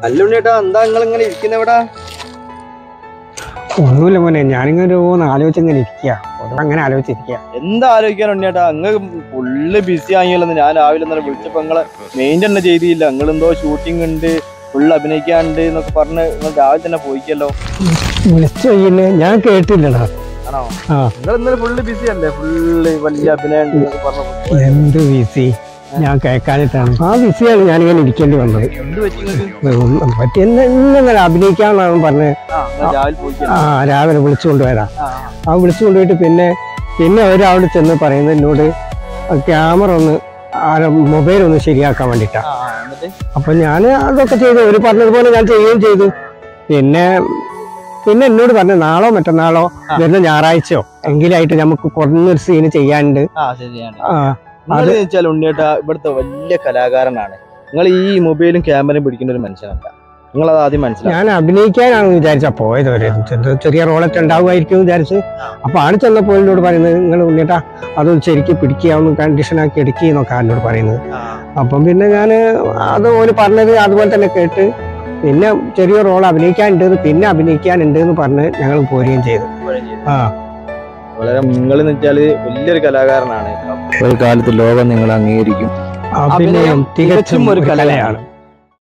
അല്ല ഉണ്ണിയേട്ടാ എന്താ നിങ്ങൾ ഇങ്ങനെ ഇരിക്കുന്ന ഇവിടെ ഒന്നുമില്ല മോനെ ഞാനിങ്ങനെ ഓന്ന് ആലോചിച്ചിങ്ങനെ ഇരിക്കുക അങ്ങനെ ആലോചിച്ചിരിക്കുക എന്താ ആലോചിക്കാൻ ഉണ്ണിയേട്ടാ അങ്ങ് ഫുള്ള് ബിസി ആയില്ലോ ഞാൻ രാവിലെ ഇന്നലെ വിളിച്ചപ്പോ നിങ്ങളെ മെയിൻ തന്നെ ചെയ്തില്ല നിങ്ങൾ എന്തോ ഷൂട്ടിംഗ് ഉണ്ട് ഫുള്ള് അഭിനയിക്കാണ്ട് എന്നൊക്കെ പറഞ്ഞ് നിങ്ങൾ രാവിലെ തന്നെ പോയിക്കല്ലോ വിളിച്ചു കഴിഞ്ഞില്ലേ ഞാൻ കേട്ടില്ലടാ ആണോ ആ നിങ്ങൾ ഇന്നലെ ഫുള്ള് ബിസി അല്ലേ ഫുള്ള് വലിയ അഭിനയം ഉണ്ട് എന്നൊക്കെ പറഞ്ഞു എന്ത് ബിസി ഞാൻ കേൾക്കാനിട്ടാണ് ആ ബിസിയാണ് ഞാനിങ്ങനെ ഇരിക്കേണ്ടി വന്നത് എന്ത് പറ്റി നിങ്ങൾക്ക് ഒന്നും പറ്റി എന്നെ ഇന്നലെ അഭിനയിക്കാന്നാണ് പറഞ്ഞത് ആ നിങ്ങൾ രാവിലെ പോയിക്കല്ലോ ആ രാവിലെ വിളിച്ചു കൊണ്ടുവരാം ആ, ആ വിളിച്ചു കൊണ്ടുപോയിട്ട് പിന്നെ പിന്നെ അവർ അവിടെ ചെന്ന് പറയുന്നത് എന്നോട് ക്യാമറ ഒന്ന് മൊബൈൽ ഒന്ന് ശരിയാക്കാൻ വേണ്ടിയിട്ടാ ആ, ആ, എന്നിട്ട് അപ്പൊ ഞാൻ അതൊക്കെ ചെയ്തു അവർ പറഞ്ഞതുപോലെ ഞാൻ ചെയ്യുകയും ചെയ്തു പിന്നെ പിന്നെ എന്നോട് പറഞ്ഞു നാളോ മറ്റന്നാളോ ആ. വരുന്ന ഞായറാഴ്ചയോ എങ്കിലായിട്ട് നമുക്ക് കുറഞ്ഞൊരു സീന് ചെയ്യാനുണ്ട് ആ ശരിയാണ് ആ നിങ്ങൾ വെച്ചാൽ ഉണ്ണിയേട്ടാ ഇവിടുത്തെ വലിയ കലാകാരനാണ് നിങ്ങൾ ഈ മൊബൈലും ക്യാമറയും പിടിക്കുന്ന ഒരു മനുഷ്യനല്ല നിങ്ങൾ അത് ആദ്യം മനസ്സിലാക്കി ഞാൻ അഭിനയിക്കാനാണ് വിചാരിച്ച പോയത് ഒരു ചെറിയ- ചെറിയ റോളൊക്കെ ഉണ്ടാവുമായിരിക്കും എന്ന് വിചാരിച്ച് അപ്പൊ ആണ് ചെന്നപ്പോൾ എന്നോട് പറയുന്നത് നിങ്ങൾ ഉണ്ണിയേട്ടാ അതൊന്ന് ശരിക്ക് പിടിക്കുക ഒന്ന് കണ്ടീഷനാക്കി എടുക്കുക എന്നൊക്കെ എന്നോട് പറയുന്നത് അപ്പം പിന്നെ ഞാൻ അത് ഓര് പറഞ്ഞത് അതുപോലെ തന്നെ കേട്ട് പിന്നെ ചെറിയ റോൾ അഭിനയിക്കാനുണ്ട് പിന്നെ അഭിനയിക്കാനുണ്ട് എന്ന് പറഞ്ഞ് ഞങ്ങൾ പോരുകയും ചെയ്തു ആ വളരെ നിങ്ങൾ എന്ന് വെച്ചാല് വലിയൊരു കലാകാരനാണ് ഒരു കാലത്ത് ലോകം നിങ്ങൾ അംഗീകരിക്കും അഭിനയം തികച്ചും ഒരു കലയാണ്. കലയാണ്